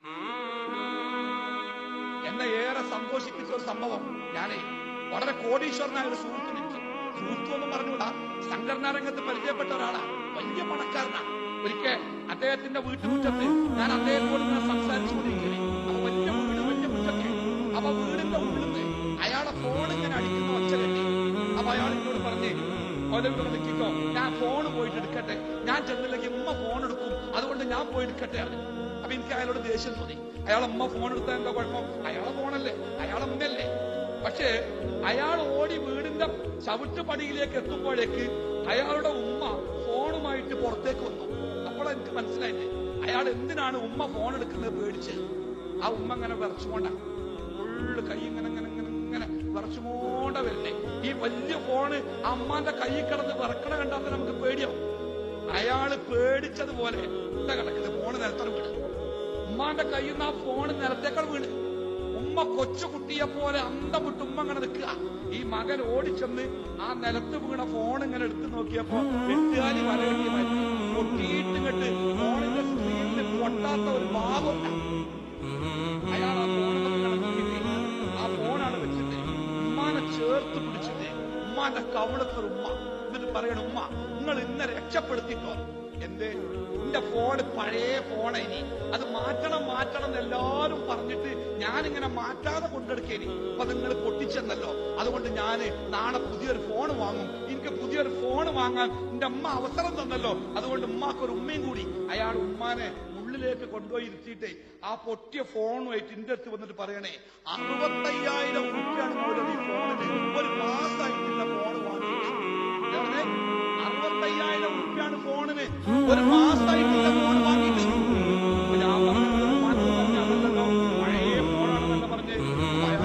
എന്നെ ഏറെ സന്തോഷിപ്പിച്ച ഒരു സംഭവം ഞാനേ വളരെ കോടീശ്വരനായ ഒരു സുഹൃത്തിന് എനിക്ക് സുഹൃത്തു എന്ന് പറഞ്ഞുകൂടാ സംഘടനാ രംഗത്ത് പരിചയപ്പെട്ട ഒരാളാ വലിയ പണക്കാരനാ ഒരിക്കൽ അദ്ദേഹത്തിന്റെ വീട്ടുമുറ്റത്ത് ഞാൻ അദ്ദേഹത്തോട് ഇങ്ങനെ സംസാരിച്ചുകൊണ്ടിരിക്കുകയാണ് അപ്പൊ വലിയ വീട് വലിയ മുറ്റത്ത് അപ്പൊ വീടിന്റെ ഉള്ളിൽ നിന്ന് അയാളെ ഫോൺ ഇങ്ങനെ അടിക്കുന്ന ഒച്ച കെട്ടി അപ്പൊ അയാൾ എന്നോട് പറഞ്ഞ് ഓരോരുത്തർ നിൽക്കിക്കോ ഞാൻ ഫോൺ പോയിട്ട് എടുക്കട്ടെ ഞാൻ ചെന്നില്ലെങ്കിൽ ഉമ്മ ഫോൺ എടുക്കും അതുകൊണ്ട് ഞാൻ പോയി എടുക്കട്ടെ പറഞ്ഞു അപ്പൊ എനിക്ക് അയാളോട് ദേഷ്യം തോന്നി അയാൾ ഉമ്മ ഫോൺ എടുത്താൽ എന്താ കുഴപ്പം അയാളെ ഫോണല്ലേ അയാളെ ഉമ്മയല്ലേ പക്ഷേ അയാൾ ഓടി വീടിന്റെ ചവിട്ടുപടിയിലേക്ക് എത്തുമ്പോഴേക്ക് അയാളുടെ ഉമ്മ ഫോണുമായിട്ട് പുറത്തേക്ക് വന്നു അപ്പോൾ എനിക്ക് മനസ്സിലായില്ലേ അയാൾ എന്തിനാണ് ഉമ്മ ഫോൺ എടുക്കുന്നത് പേടിച്ച് ആ ഉമ്മ ഇങ്ങനെ വിറച്ചുകൊണ്ടാണ് ഫുള്ള് കൈ ഇങ്ങനെ ഇങ്ങനെ ഇങ്ങനെ ഇങ്ങനെ വിറച്ചുകൊണ്ട വരുന്നേ ഈ വലിയ ഫോണ് അമ്മാന്റെ കൈ കിടന്ന് വിറക്കണ കണ്ടാൽ തന്നെ നമുക്ക് പേടിയാവും അയാള് പേടിച്ചതുപോലെ എന്താ കിടക്കുന്നത് ഫോണ് നിലത്തോട് വീണ് ഉമ്മാന്റെ കയ്യിൽ നിന്ന് ആ ഫോണ് നിലത്തേക്കാൾ വീണ് ഉമ്മ കൊച്ചു കുട്ടിയെ പോലെ അന്തം വിട്ട് ഉമ്മ ഇങ്ങനെ നിൽക്കുക ഈ മകൻ ഓടിച്ചെന്ന് ആ നിലത്ത് വീണ ഫോൺ ഇങ്ങനെ എടുത്തു നോക്കിയപ്പോ വെട്ടുകാലി വലകെട്ടി മാറ്റി പൊട്ടിയിട്ട് കെട്ട് ഫോണിന്റെ സ്ക്രീനിൽ പൊട്ടാത്ത ഒരു ഭാഗമില്ല അയാൾ ആ ഫോണിൽ കിടന്നിട്ട് ആ ഫോണാണ് വെച്ചിട്ട് ഉമ്മാനെ ചേർത്ത് പിടിച്ചിട്ട് ഉമ്മാന്റെ കവിളത്തൊരു ഉമ്മ എന്നിട്ട് പറയണം ഉമ്മ നിങ്ങൾ ഇന്നെ രക്ഷപ്പെടുത്തിട്ടോ എന്തേ എന്റെ ഫോണ് പഴയ ഫോണ ഇനി അത് മാറ്റണം മാറ്റണം എന്ന് എല്ലാരും പറഞ്ഞിട്ട് ഞാനിങ്ങനെ മാറ്റാതെ കൊണ്ടെടുക്കേനി അപ്പൊ നിങ്ങൾ പൊട്ടിച്ചെന്നല്ലോ അതുകൊണ്ട് ഞാന് നാളെ പുതിയൊരു ഫോൺ വാങ്ങും എനിക്ക് പുതിയൊരു ഫോൺ വാങ്ങാൻ എന്റെ അമ്മ അവസരം തന്നല്ലോ അതുകൊണ്ട് ഉമ്മാക്ക് ഒരു ഉമ്മയും കൂടി അയാൾ ഉമ്മാനെ ഉള്ളിലേക്ക് കൊണ്ടുപോയി ഇരുത്തിയിട്ടേ ആ പൊട്ടിയ ഫോണുമായിട്ട് ഇന്റെ അടുത്ത് വന്നിട്ട് പറയണേ അറുപത്തയ്യായിരം റുപ്യാണ് മുതൽ ഈ ഫോണിന് ഒരു മാസമായിട്ടില്ല ഫോൺ വാങ്ങിയിട്ട് എവിടെ? അറുപത്തയ്യായിരം റുപ്യാണ് ഫോണിന് ഒരു മാസമായിട്ടില്ല ഫോൺ വാങ്ങിയിട്ട് അപ്പൊ ഞാൻ പറഞ്ഞു ഉമ്മാനോട് പറഞ്ഞു അതല്ലല്ലോ പഴയ ഫോണാണെന്നല്ല പറഞ്ഞ് അപ്പൊ അയാൾ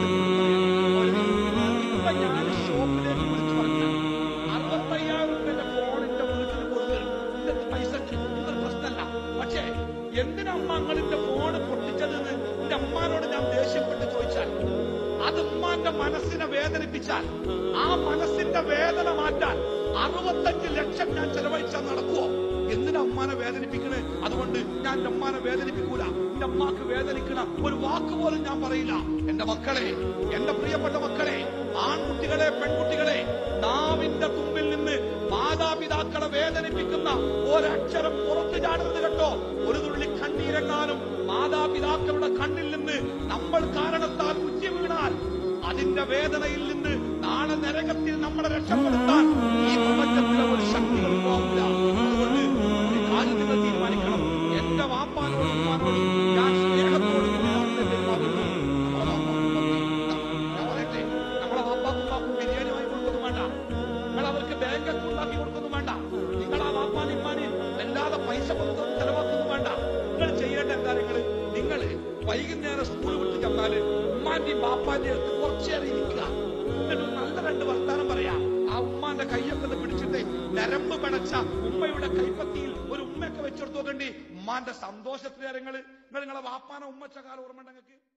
ഇപ്പൊ ഞാൻ ഷോപ്പിലേക്ക് വിളിച്ചു പറഞ്ഞു അറുപത്തയ്യായിരം റുപ്യന്റെ ഫോണിന്റെ വീട്ടിൽ കൊടുത്തരും ഇന്നത്തെ പൈസ ഉണ്ട്. ഇതൊരു പ്രശ്നമല്ല പക്ഷേ എന്തിനാ അമ്മ അങ്ങളിന്റെ ഫോണ് പൊട്ടിച്ചതെന്ന് എന്റെ അമ്മാനോട് ഞാൻ ദേഷ്യപ്പെട്ട് ചോദിച്ചാൽ അത് ഉമ്മാന്റെ മനസ്സിനെ വേദനിപ്പിച്ചാൽ ആ മനസ്സിന്റെ വേദന മാറ്റാൻ അറുപത്തഞ്ച് ലക്ഷം ഞാൻ ചെലവഴിച്ചാൽ നടക്കുവോ എന്തിനാ അമ്മാനെ വേദനിപ്പിക്കണേ അതുകൊണ്ട് ഞാൻ എന്റെ അമ്മാനെ വേദനിപ്പിക്കൂല എന്റെ അമ്മാക്ക് വേദനിക്കണ ഒരു വാക്ക് പോലും ഞാൻ പറയില്ല എന്റെ മക്കളെ എന്റെ പ്രിയപ്പെട്ട മക്കളെ ആൺകുട്ടികളെ പെൺകുട്ടികളെ നാവിന്റെ തുമ്പിൽ നിന്ന് മാതാപിതാക്കളെ വേദനിപ്പിക്കുന്ന ഒരക്ഷരം പുറത്തു ചാടരുത് കേട്ടോ ഒരു തുള്ളി കണ്ണീരെങ്ങാനും മാതാപിതാക്കളുടെ കണ്ണിൽ നിന്ന് നമ്മൾ കാരണത്താൽ ഉച്ചി വീണാൽ അതിന്റെ വേദനയിൽ നിന്ന് നാളെ നരകത്തിൽ നമ്മളെ രക്ഷപ്പെടുത്താൻ ഈ പ്രപഞ്ചത്തിലെ ഒരു ശക്തികൾ പോകില്ല അതുകൊണ്ട് ഒരു കാര്യം നിങ്ങൾ തീരുമാനിക്കണം എന്റെ വാപ്പാനോടും ഉമ്മാനോടും ഞാൻ സ്നേഹത്തോടും കൂടി മാത്രമേ പെരുമാറുള്ളൂ. നമ്മളെ വാപ്പാക്കും ഉമ്മാക്കും ഞാൻ പറയട്ടെ നമ്മളെ വാപ്പാക്കും ഉമ്മാക്കും ബിരിയാണി വാങ്ങി കൊടുക്കൊന്നും വേണ്ട നിങ്ങൾ അവർക്ക് ബാങ്ക് അക്കൗണ്ട് ഉണ്ടാക്കി കൊടുക്കൊന്നും വേണ്ട നിങ്ങൾ ആ വാപ്പാൻ ഇമ്മാന് വല്ലാതെ പൈസ കൊടുത്ത് ചെലവാക്കൊന്നും വേണ്ട നിങ്ങൾ ചെയ്യേണ്ട എന്താ നിങ്ങൾ നിങ്ങൾ വൈകുന്നേരം സ്കൂൾ വിട്ട് ചെന്നാല് ഉമ്മാന്റെയും ബാപ്പാന്റെയും അടുത്ത് കുറച്ചേറെ ഇരിക്കുക എന്നിട്ട് ഒരു നല്ല രണ്ട് വർത്താനം പറയാ ആ ഉമ്മാന്റെ കൈയൊക്കെ ഒന്ന് പിടിച്ചിട്ട് നരമ്പ് പിണച്ച ഉമ്മയുടെ കൈപ്പത്തിയിൽ ഒരു ഉമ്മയൊക്കെ വെച്ചെടുത്തോക്കണ്ടി ഉമ്മാന്റെ സന്തോഷത്തിലേറെ നിങ്ങൾ നിങ്ങൾ നിങ്ങളെ വാപ്പാനെ ഉമ്മച്ച കാലം ഓർമ്മ നിങ്ങൾക്ക്